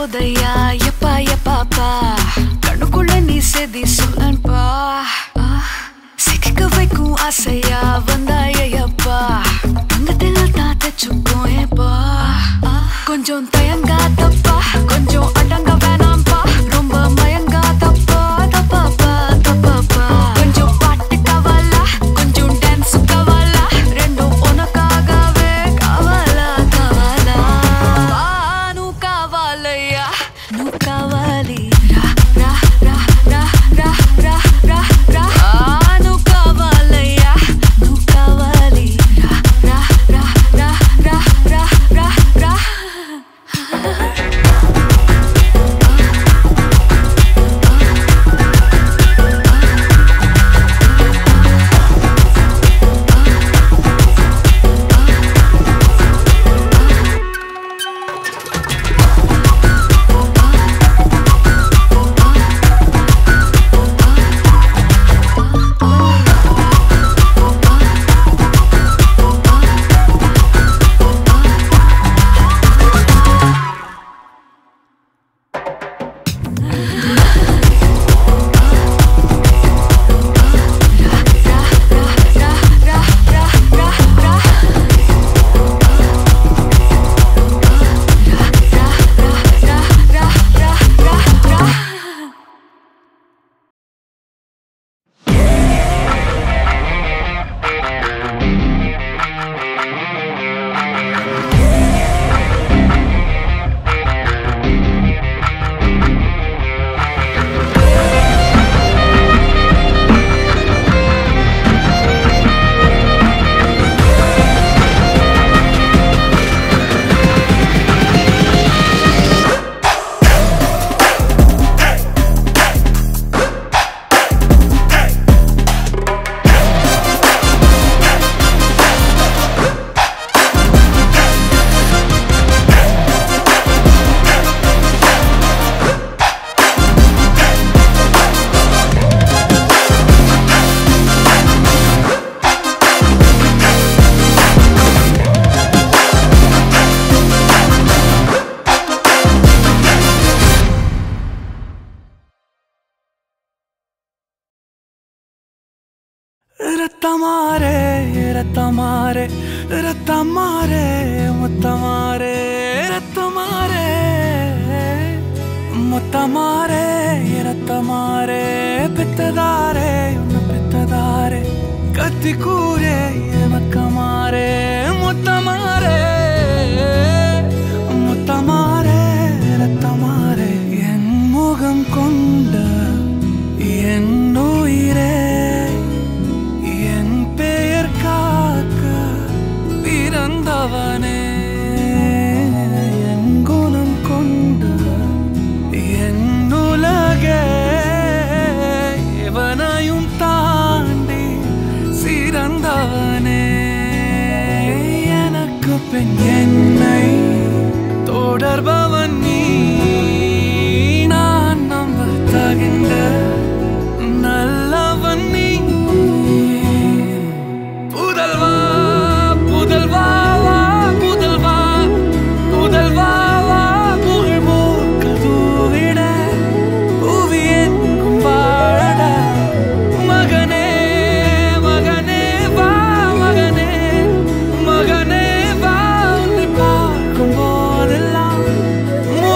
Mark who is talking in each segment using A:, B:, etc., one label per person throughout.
A: போதையா எப்பா எப்பாப்பா கண்ணுக்குள்ள நீ செதி சொல்லன்பா சிக்க வைக்கும் ஆசையா வந்தாயப்பா தங்கத்தில் தான் தச்சுக்கும் ஏப்பா கொஞ்சம் தயங்காதப்பா கொஞ்சம் அடங்க வேணாம்பா ரொம்ப மயங்காதப்பா தப்பாப்பா தப்பாப்பா கொஞ்சம் பாட்டு கவலா கொஞ்சம் டான்ஸ் கவலா ரெண்டும் உனக்காகவே கவலா கவலா நூ కావాలయ్యా నువ్వు కావాలి రా రా రా రా రా రా రా రా ఆ, నువ్వు కావాలయ్యా నువ్వు కావాలి రా రా రా రా రా రా రా రా
B: ரத்தமாரே ரத்தமாரே ரத்தமாரே முத்தமாரே ரத்தமாரே முத்தமாரே ரத்தமாரே பித்ததாரே உன்ன பித்ததாரே கத்தி கூரே மக்கமாரே முத்தமாரே முத்தமாரே ரத்தமாரே என் முகம் கொண்ட என் உயிரே என் பெயர் காக்க பிறந்தவனே என் குணம் கொண்ட என் உலகே இவனையும் தாண்டி சிறந்தவனே எனக்கு பெண் என்னை தொடர்பவன் நீ நான் நம்ப தகின்ற நல்லவன் நீ புதல்வா புதல்வா வா, புதல்வா புதல்வா வா, புகழ் மூக்க தூவிட புவி எங்கும் வாழட மகனே மகனே வா மகனே மகனே வா உன்னை பார்க்கும் போதெல்லாம்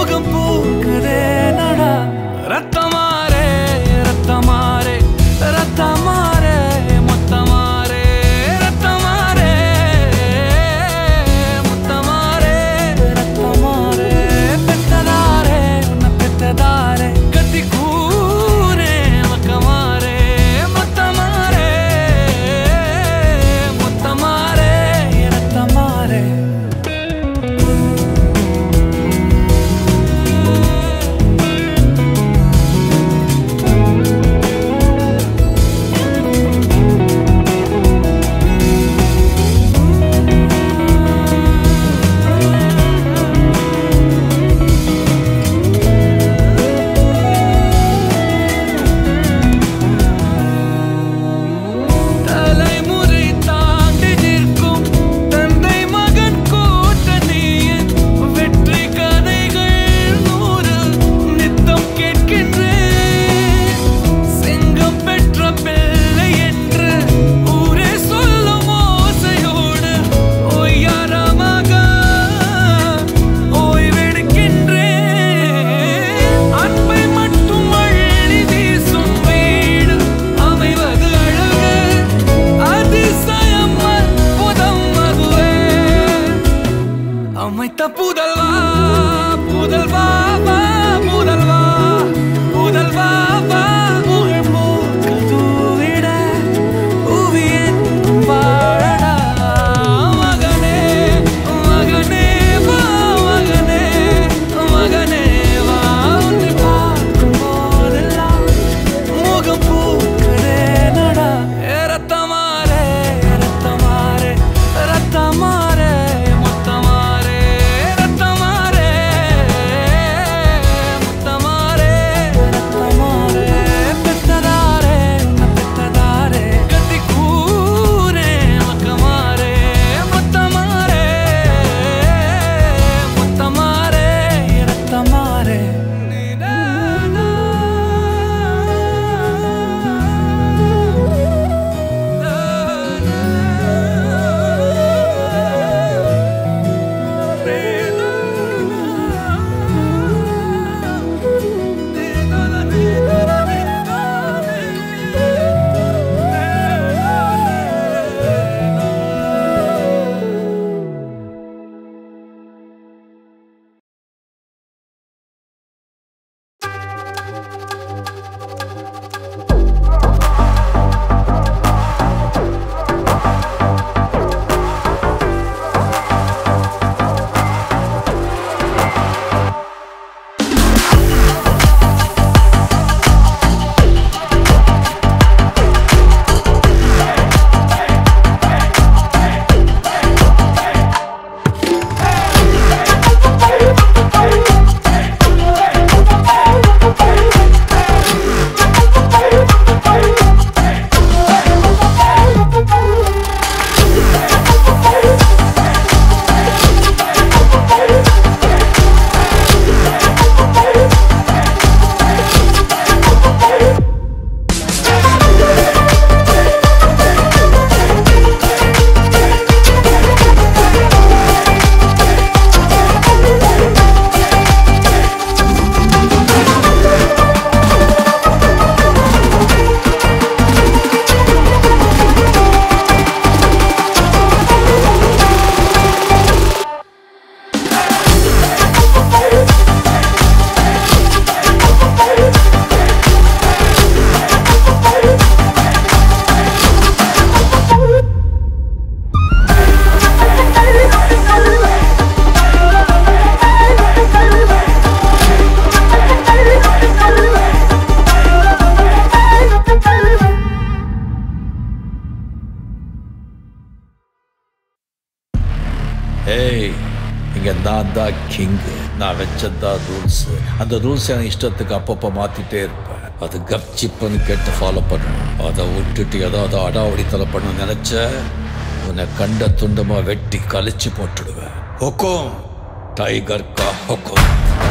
C: நான் தான் கிங்கு நான் வச்சதான் ரூல்ஸ் அந்த ரூல்ஸ் எனக்கு இஷ்டத்துக்கு அப்பப்போ மாத்திட்டே இருப்பேன் அது கப்சிப்புன்னு கேட்டு ஃபாலோ பண்ணணும் அதை விட்டுட்டு ஏதாவது அடாவடித்தலை பண்ண நினைச்ச உன்னை கண்ட துண்டமா வெட்டி கழிச்சு போட்டுடுவேன் ஹொக்கோம் டைகர் கா ஹொக்கோம்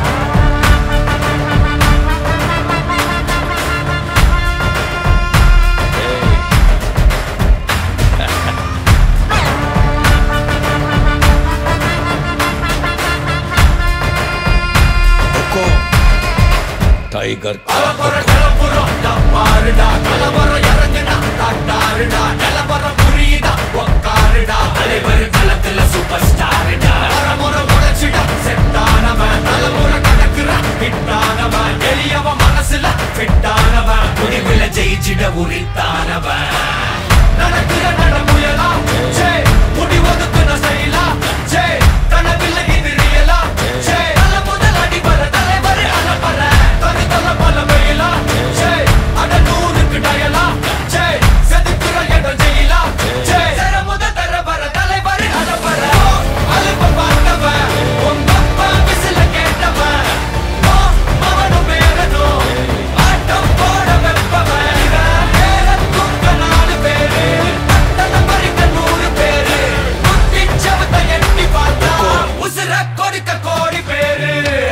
C: ஹொக்கோம் டைகர் கா ஹொக்கோம்
B: ஜெயிச்சிட உரித்தானவன் நடக்கிற நடமுயலா ஜே முடி ஒதுக்குன செயலா ஜே கனவில்லை இது ரியலா ஜே தல முதல் அடி வர தலைவர் அலப்பற தனி தல பல வெயிலா ஜே அட நூறுக்கு டயலா ஜே செதுக்குற இடம் ஜெயிலா ஜே தர முத தர வர தலைவர் அலப்பற அலுப்ப பார்த்தவன் உங்க அப்பா விசில கேட்டவன் ஓ, மவனும் பேரனும் ஆட்டம் போட வெப்பவன் இவன் பேர தூக்க நாலு பேரு பட்டண பறிக்க நூறு பேரு குத்தி சவத்தை எட்டி பார்த்தா உசுர கொடுக்க கோடி பேரு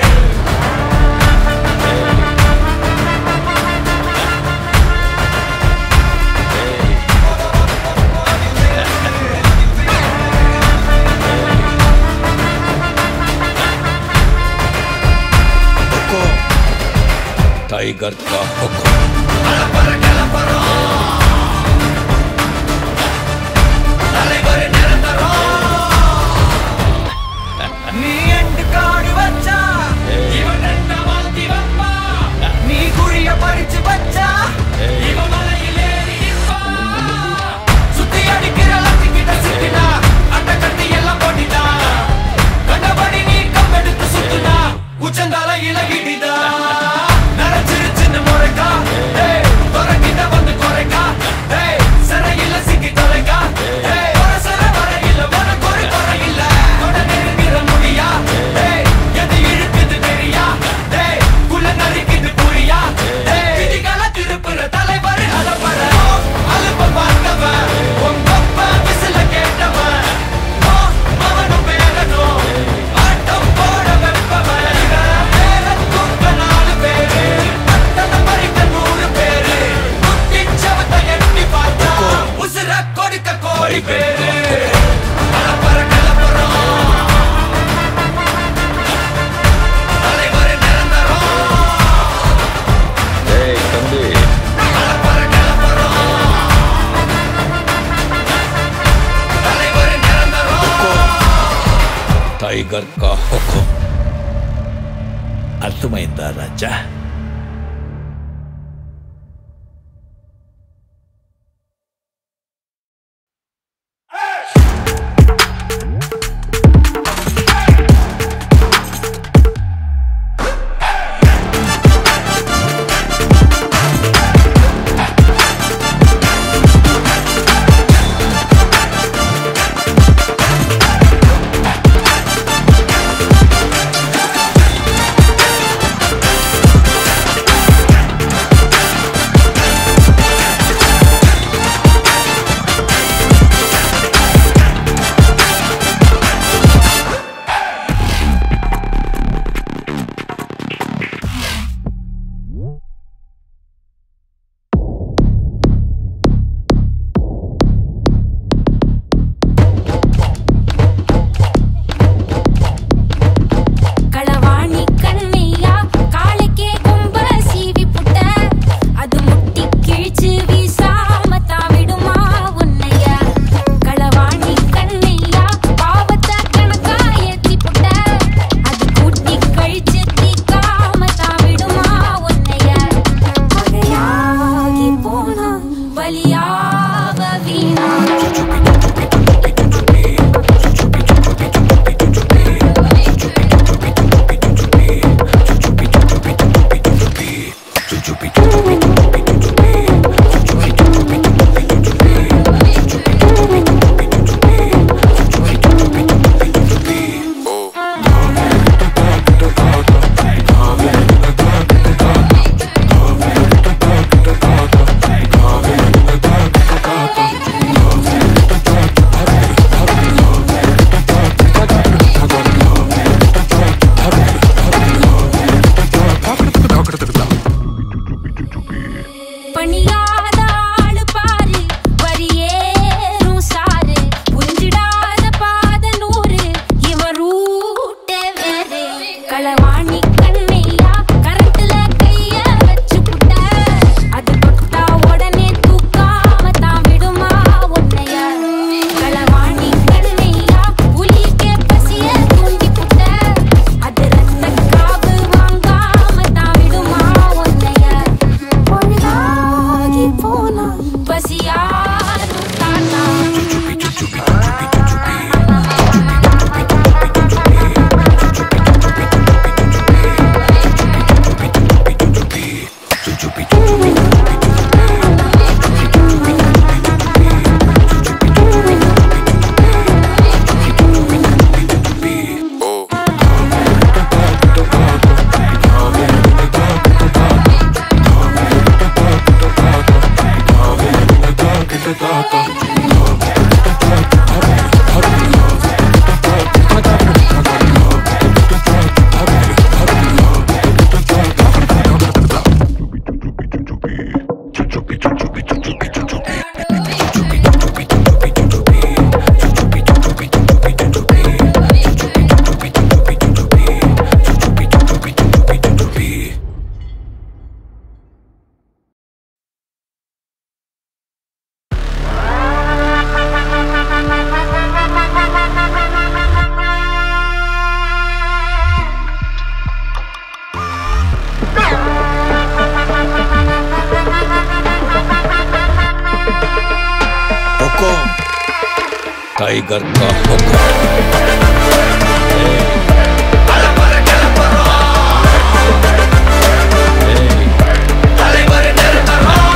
C: ஹொக்கோம் டைகர் கா ஹொக்கோம்
B: அலப்பற கிளம்புறோம் தலைவர் நிரந்தரம் நீ எண்டு காடு வச்சா இவன் ரெண்ட மாத்தி வைப்பா நீ குழிய பறிச்சு வச்சா இவன் மலையில் ஏறி நிற்பா சுத்தி அடிக்கிற லட்சிக்கிட்ட சிக்கினா அட்ட கட்டி எல்லாம் போட்டிட்டா கண்டபடி நீ கம்பெடுத்து சுத்துனா உச்சந்தால இலகிடிதா நரைச்சிருச்சுன்னு முறைக்கா டேய் துறக்கிட்ட வந்து குறைக்கா டேய் சிறையில சிக்கி தொலைக்கா டேய் ஒரு சிற வரையில உனக்கு ஒரு குறை இல்ல தொட நெருங்கிற முடியா டேய் எது இழுக்குது தெரியா டேய் குள்ள நறுக்குது புரியா டேய் விதிகள திருப்புற தலைவர் அலப்பற அலுப்ப பார்த்தவன் உங்க அப்பா விசில கேட்டவன் ஓ, மவனும் பேரனும் ஆட்டம் போட வெப்பவன் இவன் பேர தூக்க நாலு பேரு பட்டண பறிக்க நூறு பேரு குத்தி சவத்தை எட்டி பார்த்தா உசுர கொடுக்க கோடி பேரு அலப்பற கிளப்புறோம் தலைவர் நிரந்தரம்
C: ஏய் தம்பி
B: அலப்பற கிளப்புறோம் தலைவர் நிரந்தரம்
C: టైగర్ కా హుకుం అర్థమైందా రాజా
B: Hey!
C: டைகர் கா ஹுக்கம் ஏய்,
B: தலைவர் நிரந்தரம்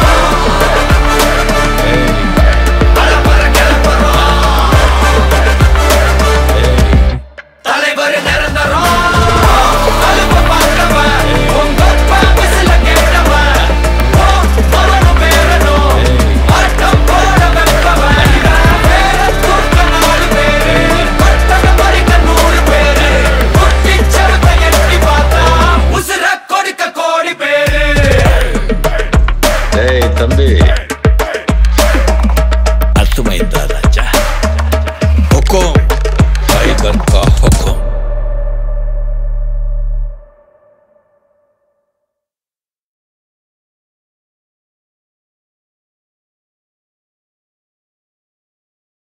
C: ஏய்,
B: அலப்பற கிளம்புறோம்
C: ஏய்.
B: தலைவர் நிரந்தரம் அலுப்ப பார்த்தவன் உங்க அப்பா விசில கேட்டவன் ஓ, அவனும் பேரனும் ஆட்டம் போட வெப்பவன் வேற தூக்க நாலு பேரு பட்டத பறிக்க நூறு பேரு குட்டி செவத்தை எட்டி பார்த்தா உசுர கொடுக்க கோடி பேரு
C: ஏய் தம்பி அத்துமைந்தா ராஜா ஹுக்கும் டைகர் கா